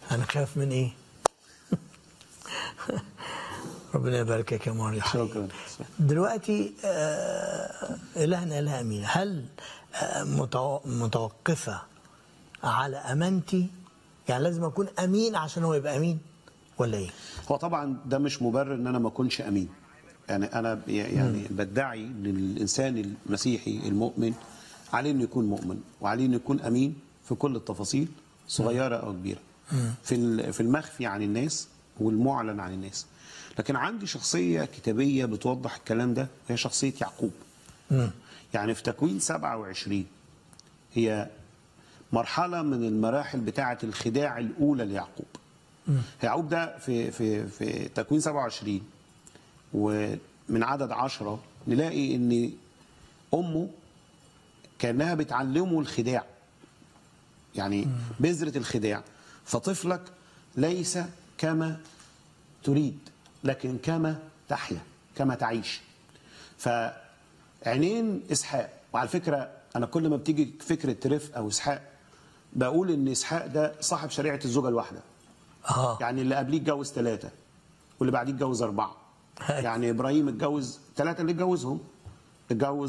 هنخاف من ايه ربنا يباركك يا ماري شكرا دلوقتي آه، إلهنا إله أمين هل آه، متو- متوقفة على أمانتي يعني لازم أكون أمين عشان هو يبقى أمين ولا إيه؟ هو طبعا ده مش مبرر ان انا ما اكونش امين يعني انا ب- يعني بدعي ان الانسان المسيحي المؤمن عليه انه يكون مؤمن وعليه انه يكون امين في كل التفاصيل صغيره او كبيره في ال- في المخفي عن الناس والمعلن عن الناس لكن عندي شخصيه كتابيه بتوضح الكلام ده وهي شخصيه يعقوب يعني في تكوين 27 هي مرحله من المراحل بتاعه الخداع الاولى ليعقوب يعقوب ده في في في تكوين 27 ومن عدد عشرة نلاقي ان امه كانها بتعلمه الخداع يعني بذره الخداع فطفلك ليس كما تريد لكن كما تحيا كما تعيش فعينين اسحاق وعلى فكره انا كل ما بتيجي فكره ترف او اسحاق بقول ان اسحاق ده صاحب شريعه الزوجه الواحده آه يعني اللي قبليه اتجوز ثلاثة واللي بعديه اتجوز أربعة هاي. يعني إبراهيم اتجوز ثلاثة اللي اتجوزهم اتجوز